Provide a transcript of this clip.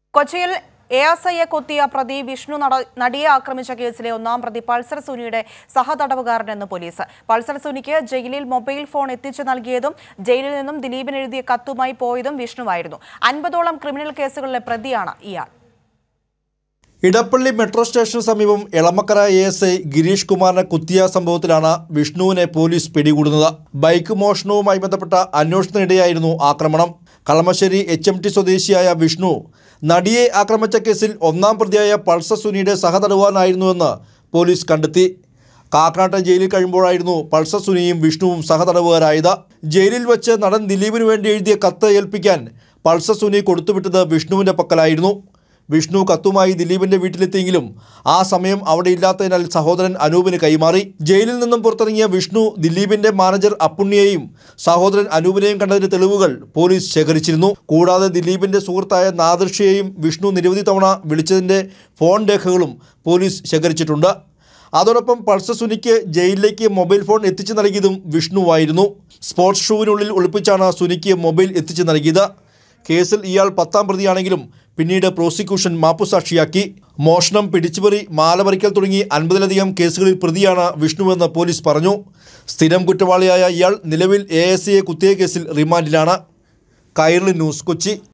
കൊച്ചിയിൽ A S ഐയെ കൊത്തിയ പ്രതി വിഷ്ണു നട- നടിയെ ആക്രമിച്ച കേസിലെ ഒന്നാം പ്രതി പൾസർ സുനിയുടെ സഹതടവുകാരനെന്ന് പോലീസ് പൾസർ സുനിക്ക് ജയിലിൽ മൊബൈൽ ഫോൺ എത്തിച്ചു നൽകിയതും ജയിലിൽ നിന്നും ദിലീപിന് എഴുതിയ കത്തുമായി പോയതും വിഷ്ണുവായിരുന്നു അൻപതോളം ക്രിമിനൽ കേസുകളിലെ പ്രതിയാണ് ഇയാൾ ഇടപ്പള്ളി മെട്രോ സ്റ്റേഷന് സമീപം Elamakkara A S I Girish കുമാറിനെ കുത്തിയ സംഭവത്തിലാണ് വിഷ്ണുവിനെ പോലീസ് പിടികൂടുന്നത് ബൈക്ക് മോഷണവുമായി ബന്ധപ്പെട്ട അന്വേഷണത്തിനിടെയായിരുന്നു ആക്രമണം കളമശ്ശേരി എച്ച് എം ടി സ്വദേശിയായ വിഷ്ണു നടിയെ ആക്രമിച്ച കേസിൽ ഒന്നാം പ്രതിയായ പൾസർ സുനിയുടെ സഹതടവുകാരനായിരുന്നുവെന്ന് പോലീസ് കണ്ടെത്തി കാക്കനാട്ട ജയിലിൽ കഴിയുമ്പോഴായിരുന്നു പൾസർ സുനിയും വിഷ്ണുവും സഹതടവുകാരായത് ജയിലിൽ വെച്ച് നടൻ ദിലീപിന് വേണ്ടി എഴുതിയ കത്ത് ഏൽപ്പിക്കാൻ പൾസർ സുനി കൊടുത്തുവിട്ടത് വിഷ്ണുവിൻ്റെ പക്കലായിരുന്നു വിഷ്ണു കത്തുമായി ദിലീപിന്റെ വീട്ടിലെത്തിയെങ്കിലും ആ സമയം അവിടെ ഇല്ലാത്തതിനാൽ സഹോദരൻ അനൂപിന് കൈമാറി ജയിലിൽ നിന്നും പുറത്തിറങ്ങിയ വിഷ്ണു ദിലീപിന്റെ മാനേജർ അപ്പുണ്ണിയെയും സഹോദരൻ അനൂപിനെയും കണ്ടതിന്റെ തെളിവുകൾ പോലീസ് ശേഖരിച്ചിരുന്നു കൂടാതെ ദിലീപിന്റെ സുഹൃത്തായ നാദർഷയെയും വിഷ്ണു നിരവധി തവണ വിളിച്ചതിന്റെ ഫോൺ രേഖകളും പോലീസ് ശേഖരിച്ചിട്ടുണ്ട് അതോടൊപ്പം പൾസർ സുനിക്ക് ജയിലിലേക്ക് മൊബൈൽ ഫോൺ എത്തിച്ചു നൽകിയതും വിഷ്ണുവായിരുന്നു സ്പോർട്സ് ഷൂവിനുള്ളിൽ ഒളിപ്പിച്ചാണ് സുനിക്ക് മൊബൈൽ എത്തിച്ചു നൽകിയത് കേസിൽ ഇയാൾ പത്താം പ്രതിയാണെങ്കിലും പിന്നീട് പ്രോസിക്യൂഷൻ മാപ്പുസാക്ഷിയാക്കി മോഷണം പിടിച്ചുപറി മാലപറിക്കൽ തുടങ്ങി അൻപതിലധികം കേസുകളിൽ പ്രതിയാണ് വിഷ്ണുവെന്ന് പോലീസ് പറഞ്ഞു സ്ഥിരം കുറ്റവാളിയായ ഇയാൾ നിലവിൽ എ എസ് സിയെ കുത്തിയ കേസിൽ റിമാൻഡിലാണ് കൈരളി ന്യൂസ് കൊച്ചി